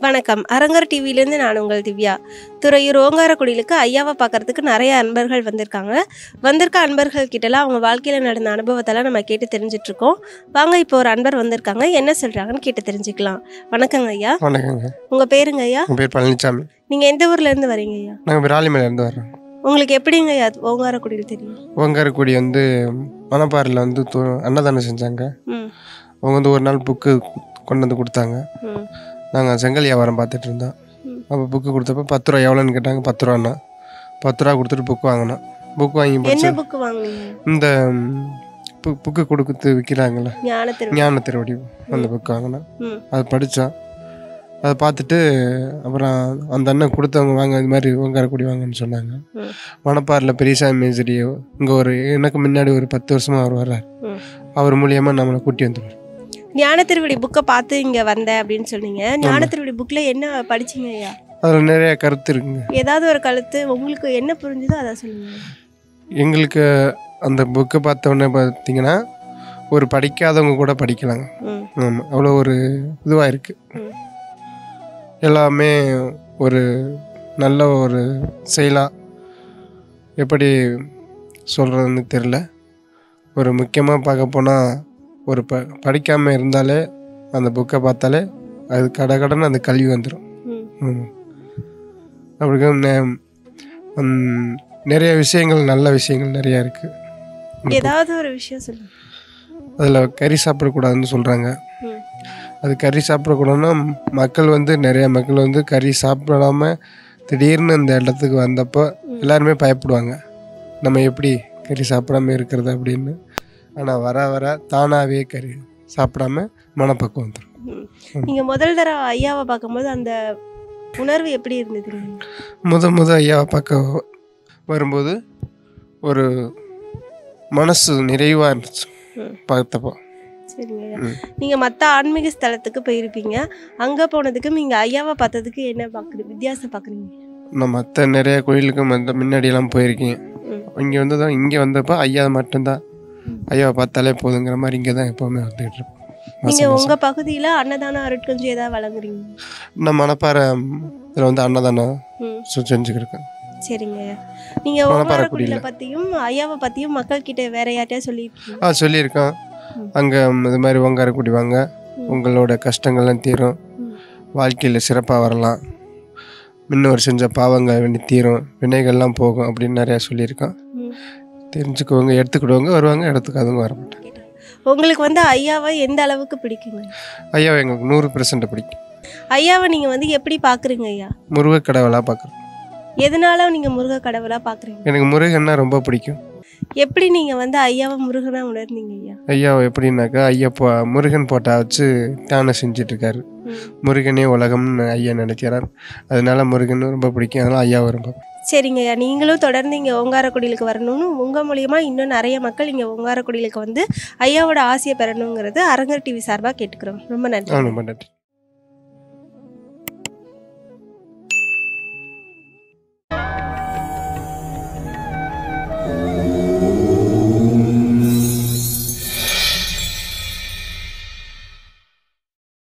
வணக்கம் அரங்கர் டிவிலேருந்து நான் உங்கள் திவ்யா துறையூர் ஓங்காரக்குடியிலுக்கு ஐயாவை பார்க்கறதுக்கு நிறைய அன்பர்கள் வந்திருக்காங்க வந்திருக்க அன்பர்கள் கிட்டலாம் அவங்க வாழ்க்கையில் நடந்த அனுபவத்தெல்லாம் நம்ம கேட்டு தெரிஞ்சுட்டு இருக்கோம் வாங்க இப்போ ஒரு அன்பர் வந்திருக்காங்க என்ன சொல்கிறாங்கன்னு கேட்டு தெரிஞ்சுக்கலாம் வணக்கங்க ஐயா வணக்கங்க உங்கள் பேருங்க ஐயா என் பேர் பழனிசாமி நீங்கள் எந்த ஊர்லேருந்து வரீங்க ஐயா நாங்கள் விராலிமலையிலேருந்து வர்றோம் உங்களுக்கு எப்படிங்க ஐயா ஓங்காரக்குடியில் தெரியும் ஓங்காரக்குடி வந்து மணப்பாறையில் வந்து து- அன்னதானம் செஞ்சாங்க ம் அவங்க வந்து ஒரு நாள் புக்கு கொண்டு வந்து கொடுத்தாங்க ம் நாங்கள் செங்கல் வியாபாரம் பார்த்துட்டு இருந்தோம் ம். அப்போ புக்கு கொடுத்தப்ப பத்து ரூபா எவ்வளோன்னு கேட்டாங்க பத்து ரூபாண்ணா பத்து ரூபா கொடுத்துட்டு புக் வாங்கினோம் புக் வாங்கி என்ன படிச்சு புக்கு வாங்குனீங்க இந்த பு- புக்கு கொடுத்து விற்கிறாங்கல்ல ஞானத்திரு ஞான திருவடி அந்த புக் வாங்கினோம் ம் அதை படித்தோம் அதை பார்த்துட்டு அப்புறம் அந்த அண்ணன் கொடுத்தவங்க வாங்க இது மாதிரி ஓங்காரக்குடி வாங்கன்னு சொன்னாங்க ம் மணப்பாறையில் பெரியசாமி மேஜரி இங்கே ஒரு எனக்கு முன்னாடி ஒரு பத்து வருஷமாக அவர் வர்றார் ம் அவர் மூலியமாக நம்மளை கூட்டி வந்துடுவார் ஞானத்திருவடி புக்கை பார்த்து இங்கே வந்தேன் அப்படின்னு சொன்னீங்க ஞானத்திருவடி புக்கில் என்ன படிச்சீங்க ஐயா அதில் நிறைய கருத்து இருக்குங்க ஏதாவது ஒரு கழுத்து உங்களுக்கு என்ன புரிஞ்சுதோ அதை சொல்லுங்க எங்களுக்கு அந்த புக்கை பார்த்தோன்னே பார்த்தீங்கன்னா ஒரு படிக்காதவங்க கூட படிக்கலாங்க ம் ஆமாம் அவ்வளோ ஒரு இதுவாக இருக்குது ம் எல்லாமே ஒரு நல்ல ஒரு செயலாக எப்படி சொல்கிறதுன்னு தெரில ஒரு முக்கியமாக பார்க்க போனால் ஒரு ப படிக்காமல் இருந்தாலே அந்த புக்கை பார்த்தாலே அது கடை கடன் அந்த கல்வி வந்துடும் ம் அப்படி நெ- ம், நிறைய விஷயங்கள் நல்ல விஷயங்கள் நிறையா இருக்குது ஏதாவது ஒரு விஷயம் சொல்லுங்க அதில் கறி சாப்பிடக்கூடாதுன்னு சொல்கிறாங்க ம் அது கறி சாப்பிடக்கூடாதுன்னா மக்கள் வந்து நிறைய மக்கள் வந்து கறி சாப்பிடாம திடீர்னு இந்த இடத்துக்கு வந்தப்போ எல்லாருமே பயப்படுவாங்க நம்ம எப்படி கறி சாப்பிடாம இருக்கிறது அப்படின்னு ஆனால் வர வர தானாகவே கறி சாப்பிடாம மனப்பக்குவம் வந்துடும் ம். நீங்க முதல் தடவை ஐயாவை பார்க்கும்போது அந்த உணர்வு எப்படி இருந்ததுங்க முத முத ஐயாவை பார்க்க வரும்போது ஒரு மனசு நிறைவாக இருந்துச்சு ம். பார்த்தப்போ சரிங்க ஐயா ம். நீங்க மற்ற ஆன்மீக ஸ்தலத்துக்கு போயிருப்பீங்க அங்க போனதுக்கு நீங்க ஐயாவை பார்த்ததுக்கு என்ன பார்க்குறீங்க வித்தியாசம் பார்க்குறீங்க நான் மற்ற நிறைய கோயிலுக்கு மற்ற முன்னாடியெல்லாம் போயிருக்கேன் ம் இங்கே வந்து தான் இங்கே வந்தப்போ ஐயா மட்டும்தான் ஐயாவை பார்த்தாலே போதுங்கிற மாதிரி இங்கே தான் எப்போவுமே வந்துகிட்டு இருப்போம் நீங்க மாசம் மாசம். உங்க பகுதியில அன்னதானம் அருட்கஞ்சி ஏதாவது வழங்குறீங்க நான் மணப்பாறை இதில் வந்து அன்னதானம் ம் செ- செஞ்சுக்கிருக்கேன் சரிங்க ஐயா நீங்க மணப்பாறை ஓங்காரக்குடியில குடியில. பத்தியும் ஐயாவை பத்தியும் மக்கள் கிட்ட வேற யார்ட்டையா சொல்லியிருக்கீங்க ஆ சொல்லியிருக்கேன் ம். அங்கே இது மாதிரி ஓங்காரக்குடி வாங்க ம். உங்களோட கஷ்டங்கள்லாம் தீரும் ம். வாழ்க்கையில் சிறப்பாக வரலாம் முன்னோர் செஞ்ச பாவங்கள் வேண்டி தீரும் வினைகள்லாம் போகும் அப்படின்னு நிறையா சொல்லியிருக்கேன் ம் தெரிஞ்சுக்குவாங்க எடுத்துக்கிடுவாங்க வருவாங்க எடுத்துக்காதவங்க வர மாட்டாங்க உங்களுக்கு வந்து ஐயாவை எந்த அளவுக்கு பிடிக்குங்க ஐயாவை எங்களுக்கு நூறு பெர்சன்ட் பிடிக்கும் ஐயாவை நீங்க வந்து எப்படி பாக்குறீங்க ஐயா முருகக் கடவுளாக பார்க்குறோம் எதனால நீங்க முருக கடவுளா பாக்குறீங்க எனக்கு முருகன்னா ரொம்ப பிடிக்கும் எப்படி நீங்க வந்து ஐயாவை முருகனா உணர்ந்தீங்க ஐயா ஐயா எப்படின்னாக்கா ஐயா போ முருகன் போட்டா வச்சு தியானம் செஞ்சுட்டு இருக்காரு ம். முருகனே உலகம்னு ஐயா நினைக்கிறார் அதனால முருகன் ரொம்ப பிடிக்கும் அதனால ஐயாவை ரொம்ப பிடிக்கும். சரிங்க ஐயா நீங்களும் தொடர்ந்து இங்கே ஓங்காரக்குடியிலுக்கு வரணும்னு உங்கள் மூலியமா இன்னும் நிறைய மக்கள் இங்கே ஓங்காரக்குடியிலுக்கு வந்து ஐயாவோட ஆசையை பெறணுங்கிறது அரங்கர் டிவி சார்பாக கேட்டுக்கிறோம் ரொம்ப நன்றி ஆ, ரொம்ப நன்றி